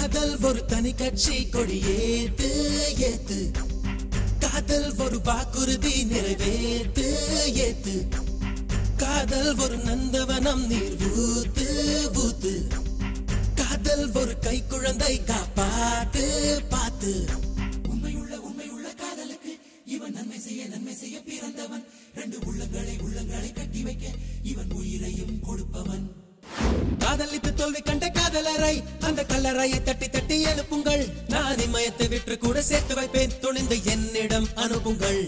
காதல் ஒரு தனி கட்சி கொடி ஏத்து ஏத்து காதல் ஒரு வாக்குறுதி நிறைவேத்து ஏத்து காதல் ஒரு நந்தவனம் நீர் ஊத்து ஊத்து காதல் ஒரு கை குழந்தை காப்பாத்து பாத்து உண்மையுள்ள உண்மையுள்ள காதலுக்கு இவன் நன்மை செய்ய நன்மை செய்ய பிறந்தவன் ரெண்டு உள்ளங்களை உள்ளங்களை கட்டி வைக்க இவன் உயிரையும் கொடுப்பவன் காதலித்து தோல்வி கண்ட காதலரை அந்த கல்லறையை தட்டி தட்டி எழுப்புங்கள் நான் இமயத்தை விற்று கூட சேர்த்து வைப்பேன் துணிந்து என்னிடம் அனுப்புங்கள்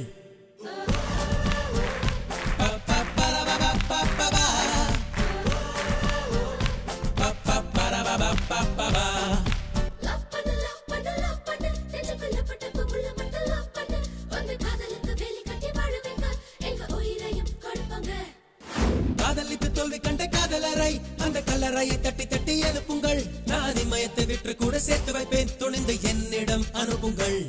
லவ் பண்ணு லவ் பண்ணு லவ் பண்ணு நெஞ்சுக்குள்ள பட்ட புகுள்ள மட்டும் லவ் பண்ணு வந்து காதலுக்கு வேலி கட்டி வாழ வைக்க எங்க உயிரையும் கொடுப்பாங்க காதலித்து தோல்வி கண்ட காதலரை அந்த கல்லறையை தட்டி தட்டி எழுப்புங்கள் நான் இமயத்தை விற்று கூட சேர்த்து வைப்பேன் துணிந்து என்னிடம் அனுப்புங்கள்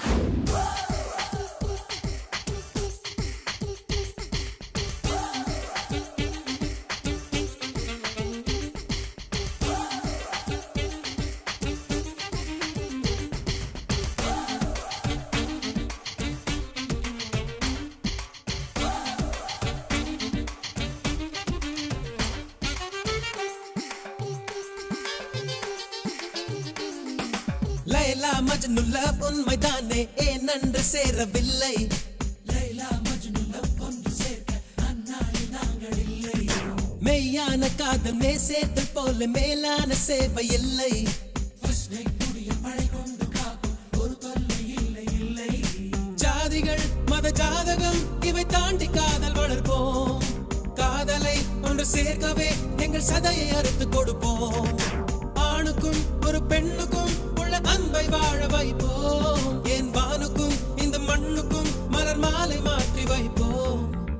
லைலா மஜ்னு லவ் உண்மைதானே ஏன் நன்று சேரவில்லை லைலா மஜ்னு லவ் ஒன்று சேர்க்க அந்நாளில் நாங்கள் இல்லை மெய்யான காதல் மே சேர்த்தல் போல மேலான சேவை இல்லை First night முடிய மழை கொண்டு காக்கும் ஒரு தொல்லை இல்லை இல்லை ஜாதிகள் மத ஜாதகம் இவை தாண்டி காதல் வளர்ப்போம் காதலை ஒன்று சேர்க்கவே எங்கள் சதையை அறுத்து கொடுப்போம் ஆணுக்கும் ஒரு பெண்ணுக்கும் உள்ள அன்பை வாழ வைப்போம் என் வானுக்கும் இந்த மண்ணுக்கும் மலர் மாலை மாற்றி வைப்போம்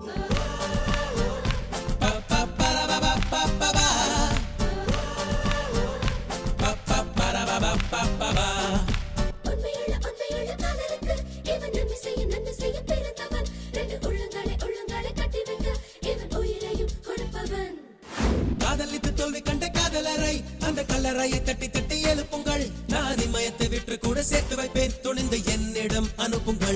ப, ப, பரபப, ப, ப, ப. ப, ப, பரபப, ப, ப, ப. உண்மையுள்ள உண்மையுள்ள காதலுக்கு இவன் நன்மை செய்ய நன்மை செய்ய பிறந்தவன் ரெண்டு உள்ளங்களை உள்ளங்களை கட்டி வைக்க இவன் உயிரையும் கொடுப்பவன் காதலித்து தோல்வி கண்ட காதலரை அந்த கல்லறையை தட்டி தட்டி எழுப்புங்கள் நான் இமயத்தை விற்று கூட சேர்த்து வைப்பேன் துணிந்து என்னிடம் அனுப்புங்கள்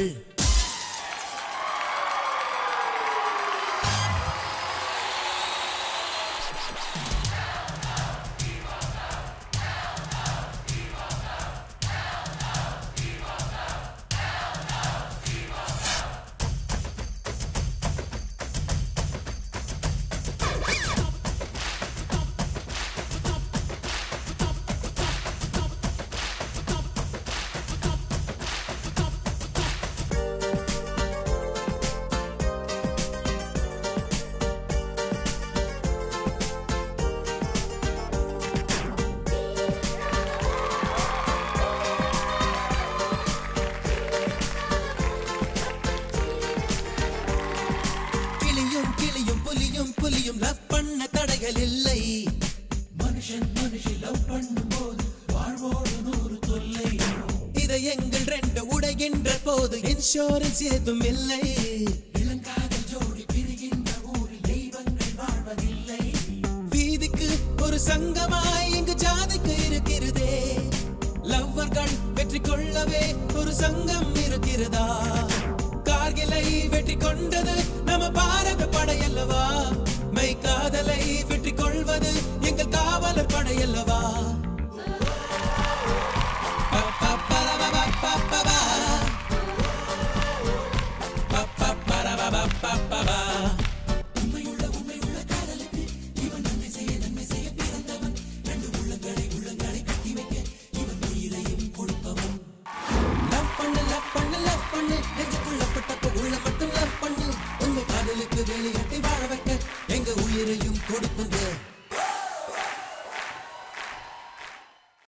கிளியும் கிளியும் புலியும் புலியும் லவ் பண்ண தடைகள் இல்லை மனுஷன் மனுஷி லவ் பண்ணும் போது வாழ்வோடு நூறு தொல்லை இதை எங்கள் ரெண்டு உடைகின்ற போது இன்சூரன்ஸ் ஏதும் இல்லை இளங்காதல் ஜோடி பிரிகின்ற ஊரில் தெய்வங்கள் வாழ்வதில்லை வீதிக்கு ஒரு சங்கமாய் இங்கு ஜாதிக்கு இருக்கிறதே லவ்வர்கள் வெற்றி கொள்ளவே ஒரு சங்கம் இருக்கிறதா கார்கிலை வெற்றி கொண்டது நம்ம பாரத படையல்லவா மெய் காதலை வெற்றி கொள்வது எங்கள் காவலர் படையல்லவா